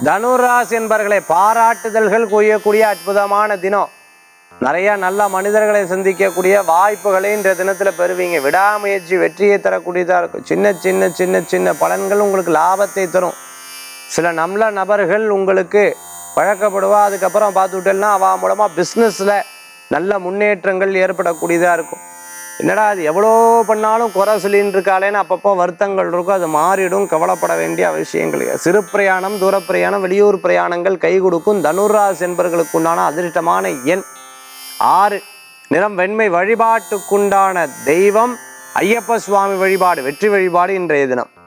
தனுராசி என்பர்களை பாராட்டுதல்கள் குவியக்கூடிய அற்புதமான தினம் நிறைய நல்ல மனிதர்களை சந்திக்கக்கூடிய வாய்ப்புகளை இன்றைய தினத்தில் பெறுவீங்க விடாமுயற்சி வெற்றியை தரக்கூடியதாக இருக்கும் சின்ன சின்ன சின்ன சின்ன பலன்கள் உங்களுக்கு லாபத்தை தரும் சில நல்ல நபர்கள் உங்களுக்கு பழக்கப்படுவா அதுக்கப்புறம் பார்த்துட்டேன்னா அவ மூலமாக பிஸ்னஸில் நல்ல முன்னேற்றங்கள் ஏற்படக்கூடியதாக இருக்கும் என்னடா அது எவ்வளோ பண்ணாலும் குறை சொல்லின்னு இருக்காளேன்னு அப்பப்போ வருத்தங்கள் இருக்கும் அது மாறிடும் கவலைப்பட வேண்டிய அவசியங்கள் இல்லை. சிறு பிரயாணம் தூர பிரயாணம் வெளியூர் பிரயாணங்கள் கை கொடுக்கும் தனுராஸ் என்பவர்களுக்கு உண்டான அதிர்ஷ்டமான எண் ஆறு நிறம் வெண்மை வழிபாட்டுக்குண்டான தெய்வம் ஐயப்ப சுவாமி வழிபாடு வெற்றி வழிபாடு இன்றைய தினம்